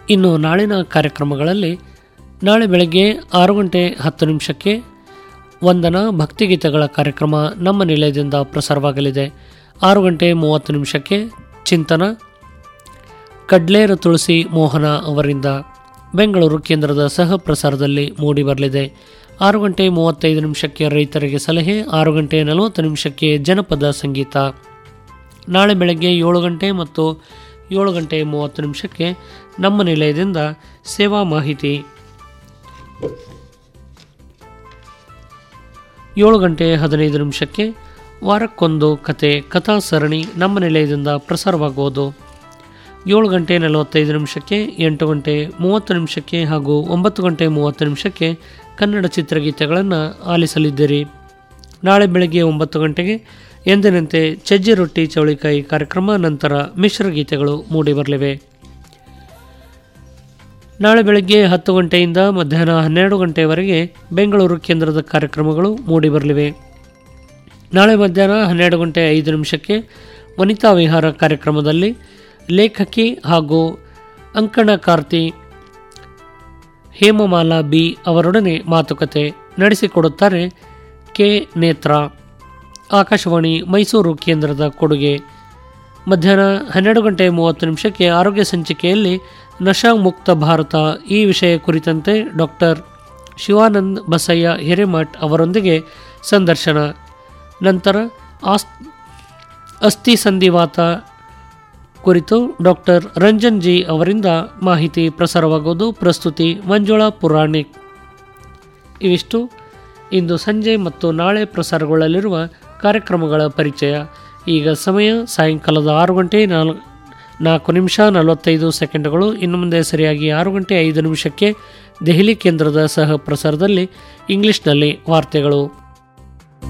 ಇನ್ನು ನಾಳಿನ ಕಾರ್ಯಕ್ರಮಗಳಲ್ಲಿ ನಾಳೆ ಬೆಳಗ್ಗೆ ಆರು ಗಂಟೆ ಹತ್ತು ನಿಮಿಷಕ್ಕೆ ವಂದನ ಭಕ್ತಿಗೀತೆಗಳ ಕಾರ್ಯಕ್ರಮ ನಮ್ಮ ನಿಲಯದಿಂದ ಪ್ರಸಾರವಾಗಲಿದೆ ಆರು ಗಂಟೆ ಮೂವತ್ತು ನಿಮಿಷಕ್ಕೆ ಚಿಂತನ ಕಡ್ಲೇರ ತುಳಸಿ ಮೋಹನ ಅವರಿಂದ ಬೆಂಗಳೂರು ಕೇಂದ್ರದ ಸಹ ಪ್ರಸಾರದಲ್ಲಿ ಮೂಡಿಬರಲಿದೆ ಆರು ಗಂಟೆ ಮೂವತ್ತೈದು ನಿಮಿಷಕ್ಕೆ ರೈತರಿಗೆ ಸಲಹೆ ಆರು ಗಂಟೆ ನಲವತ್ತು ನಿಮಿಷಕ್ಕೆ ಜನಪದ ಸಂಗೀತ ನಾಳೆ ಬೆಳಗ್ಗೆ ಏಳು ಗಂಟೆ ಮತ್ತು ಏಳು ಗಂಟೆ ಮೂವತ್ತು ನಿಮಿಷಕ್ಕೆ ನಮ್ಮ ನಿಲಯದಿಂದ ಸೇವಾ ಮಾಹಿತಿ ಏಳು ಗಂಟೆ ಹದಿನೈದು ನಿಮಿಷಕ್ಕೆ ವಾರಕ್ಕೊಂದು ಕತೆ ಕಥಾ ಸರಣಿ ನಮ್ಮ ನಿಲಯದಿಂದ ಪ್ರಸಾರವಾಗುವುದು ಏಳು ಗಂಟೆ ನಲವತ್ತೈದು ನಿಮಿಷಕ್ಕೆ ಎಂಟು ಗಂಟೆ ಮೂವತ್ತು ನಿಮಿಷಕ್ಕೆ ಹಾಗೂ ಒಂಬತ್ತು ಗಂಟೆ ಮೂವತ್ತು ನಿಮಿಷಕ್ಕೆ ಕನ್ನಡ ಚಿತ್ರಗೀತೆಗಳನ್ನು ಆಲಿಸಲಿದ್ದೀರಿ ನಾಳೆ ಬೆಳಗ್ಗೆ ಒಂಬತ್ತು ಗಂಟೆಗೆ ಎಂದಿನಂತೆ ಚಜ್ಜಿ ರೊಟ್ಟಿ ಚೌಳಿಕಾಯಿ ಕಾರ್ಯಕ್ರಮ ನಂತರ ಮಿಶ್ರ ಗೀತೆಗಳು ಮೂಡಿಬರಲಿವೆ ನಾಳೆ ಬೆಳಗ್ಗೆ ಹತ್ತು ಗಂಟೆಯಿಂದ ಮಧ್ಯಾಹ್ನ ಹನ್ನೆರಡು ಗಂಟೆಯವರೆಗೆ ಬೆಂಗಳೂರು ಕೇಂದ್ರದ ಕಾರ್ಯಕ್ರಮಗಳು ಮೂಡಿಬರಲಿವೆ ನಾಳೆ ಮಧ್ಯಾಹ್ನ ಹನ್ನೆರಡು ಗಂಟೆ ಐದು ನಿಮಿಷಕ್ಕೆ ವನಿತಾ ವಿಹಾರ ಕಾರ್ಯಕ್ರಮದಲ್ಲಿ ಲೇಖಕಿ ಹಾಗೂ ಅಂಕಣಕಾರ್ತಿ ಹೇಮಮಾಲಾ ಬಿ ಅವರೊಡನೆ ಮಾತುಕತೆ ನಡೆಸಿಕೊಡುತ್ತಾರೆ ಕೆ ನೇತ್ರ ಆಕಾಶವಾಣಿ ಮೈಸೂರು ಕೇಂದ್ರದ ಕೊಡುಗೆ ಮಧ್ಯಾಹ್ನ ಹನ್ನೆರಡು ಗಂಟೆ ಮೂವತ್ತು ನಿಮಿಷಕ್ಕೆ ಆರೋಗ್ಯ ಸಂಚಿಕೆಯಲ್ಲಿ ನಶಾ ಮುಕ್ತ ಭಾರತ ಈ ವಿಷಯ ಕುರಿತಂತೆ ಡಾಕ್ಟರ್ ಶಿವಾನಂದ್ ಬಸಯ್ಯ ಹಿರೇಮಠ್ ಅವರೊಂದಿಗೆ ಸಂದರ್ಶನ ನಂತರ ಆಸ್ ಅಸ್ಥಿ ಸಂಧಿವಾತ ಕುರಿತು ಡಾಕ್ಟರ್ ರಂಜನ್ ಜಿ ಅವರಿಂದ ಮಾಹಿತಿ ಪ್ರಸಾರವಾಗುವುದು ಪ್ರಸ್ತುತಿ ಮಂಜುಳಾ ಪುರಾಣಿಕ್ ಇವಿಷ್ಟು ಇಂದು ಸಂಜೆ ಮತ್ತು ನಾಳೆ ಪ್ರಸಾರಗೊಳ್ಳಲಿರುವ ಕಾರ್ಯಕ್ರಮಗಳ ಪರಿಚಯ ಈಗ ಸಮಯ ಸಾಯಂಕಾಲದ ಆರು ಗಂಟೆ ನಾಲ್ ನಾಲ್ಕು ನಿಮಿಷ ನಲವತ್ತೈದು ಸೆಕೆಂಡ್ಗಳು ಇನ್ನು ಮುಂದೆ ಸರಿಯಾಗಿ ಆರು ಗಂಟೆ ಐದು ನಿಮಿಷಕ್ಕೆ ದೆಹಲಿ ಕೇಂದ್ರದ ಸಹ ಪ್ರಸಾರದಲ್ಲಿ ಇಂಗ್ಲಿಷ್ನಲ್ಲಿ ವಾರ್ತೆಗಳು